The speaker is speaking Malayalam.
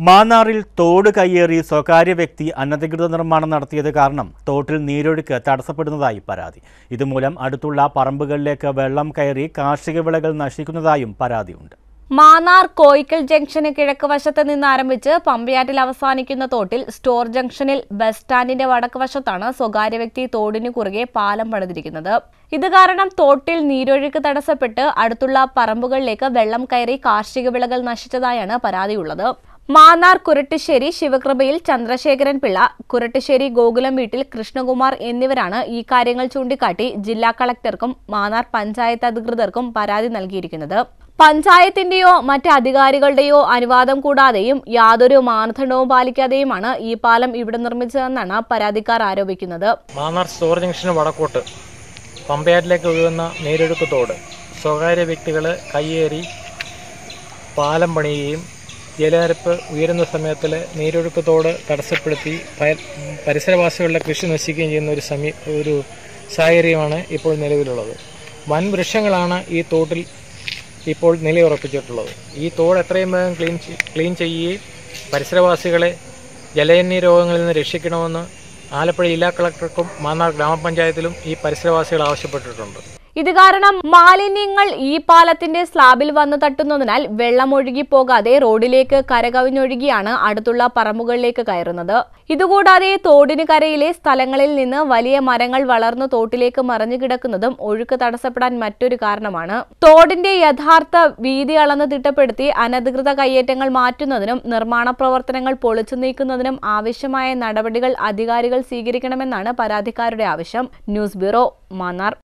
മാന്നാറിൽ തോട് കയ്യേറി സ്വകാര്യ വ്യക്തി അനധികൃത നിർമ്മാണം നടത്തിയത് കാരണം തോട്ടിൽ നീരൊഴുക്ക് തടസ്സപ്പെടുന്നതായി പരാതി ഇതുമൂലം അടുത്തുള്ള പറമ്പുകളിലേക്ക് വെള്ളം കയറി കാർഷിക വിളകൾ നശിക്കുന്നതായും പരാതിയുണ്ട് മാന്നാർ കോയിക്കൽ ജംഗ്ഷന് കിഴക്ക് വശത്ത് നിന്ന് ആരംഭിച്ച് പമ്പയാറ്റിൽ അവസാനിക്കുന്ന തോട്ടിൽ സ്റ്റോർ ജംഗ്ഷനിൽ ബസ് സ്റ്റാൻഡിന്റെ വടക്ക് വശത്താണ് സ്വകാര്യ വ്യക്തി തോടിനു കുറുകെ പാലം പണിതിരിക്കുന്നത് ഇത് കാരണം തോട്ടിൽ നീരൊഴുക്ക് തടസ്സപ്പെട്ട് അടുത്തുള്ള പറമ്പുകളിലേക്ക് വെള്ളം കയറി കാർഷിക വിളകൾ നശിച്ചതായാണ് പരാതിയുള്ളത് മാന്നാർ കുരട്ടിശ്ശേരി ശിവകൃപയിൽ ചന്ദ്രശേഖരൻ പിള്ള കുരട്ടിശ്ശേരി ഗോകുലം വീട്ടിൽ കൃഷ്ണകുമാർ എന്നിവരാണ് ഈ കാര്യങ്ങൾ ചൂണ്ടിക്കാട്ടി ജില്ലാ കളക്ടർക്കും മാന്നാർ പഞ്ചായത്ത് അധികൃതർക്കും പരാതി നൽകിയിരിക്കുന്നത് പഞ്ചായത്തിന്റെയോ മറ്റ് അധികാരികളുടെയോ അനുവാദം കൂടാതെയും യാതൊരു മാനദണ്ഡവും പാലിക്കാതെയുമാണ് ഈ പാലം ഇവിടെ നിർമ്മിച്ചതെന്നാണ് പരാതിക്കാർ ആരോപിക്കുന്നത് മാന്നാർ സ്റ്റോർ ജംഗ്ഷന് വടക്കോട്ട് പമ്പയാറ്റിലേക്ക് ഒഴുകുന്ന നീരൊഴുക്ക് തോട് സ്വകാര്യ വ്യക്തികൾ കയ്യേറി പാലം പണിയുകയും ജലനിരപ്പ് ഉയരുന്ന സമയത്തിൽ നീരൊഴുക്ക് തോട് തടസ്സപ്പെടുത്തി പയ- പരിസരവാസികളുടെ കൃഷി നശിക്കുകയും ചെയ്യുന്ന ഒരു സമീ ഒരു സാഹചര്യമാണ് ഇപ്പോൾ നിലവിലുള്ളത് വൻ വൃക്ഷങ്ങളാണ് ഈ തോട്ടിൽ ഇപ്പോൾ നിലയുറപ്പിച്ചിട്ടുള്ളത് ഈ തോട് എത്രയും വേഗം ക്ലീൻ ചെ- ക്ലീൻ ചെയ്യുകയും പരിസരവാസികളെ ജലജന്യ രോഗങ്ങളിൽ നിന്ന് രക്ഷിക്കണമെന്ന് ആലപ്പുഴ ജില്ലാ കളക്ടർക്കും മാന്നാർ ഗ്രാമപഞ്ചായത്തിലും ഈ പരിസരവാസികൾ ആവശ്യപ്പെട്ടിട്ടുണ്ട് ഇത് കാരണം മാലിന്യങ്ങൾ ഈ പാലത്തിന്റെ സ്ലാബിൽ വന്ന് തട്ടുന്നതിനാൽ വെള്ളം ഒഴുകി പോകാതെ റോഡിലേക്ക് കരകവിഞ്ഞൊഴുകിയാണ് അടുത്തുള്ള പറമ്പുകളിലേക്ക് കയറുന്നത് ഇതുകൂടാതെ തോടിന് കരയിലെ സ്ഥലങ്ങളിൽ നിന്ന് വലിയ മരങ്ങൾ വളർന്നു തോട്ടിലേക്ക് മറഞ്ഞു കിടക്കുന്നതും ഒഴുക്ക് തടസ്സപ്പെടാൻ മറ്റൊരു കാരണമാണ് തോടിന്റെ യഥാർത്ഥ വീതി അളന്ന് തിട്ടപ്പെടുത്തി അനധികൃത കയ്യേറ്റങ്ങൾ മാറ്റുന്നതിനും നിർമ്മാണ പ്രവർത്തനങ്ങൾ പൊളിച്ചു നീക്കുന്നതിനും ആവശ്യമായ നടപടികൾ അധികാരികൾ സ്വീകരിക്കണമെന്നാണ് പരാതിക്കാരുടെ ആവശ്യം ന്യൂസ് ബ്യൂറോ മാന്നാർ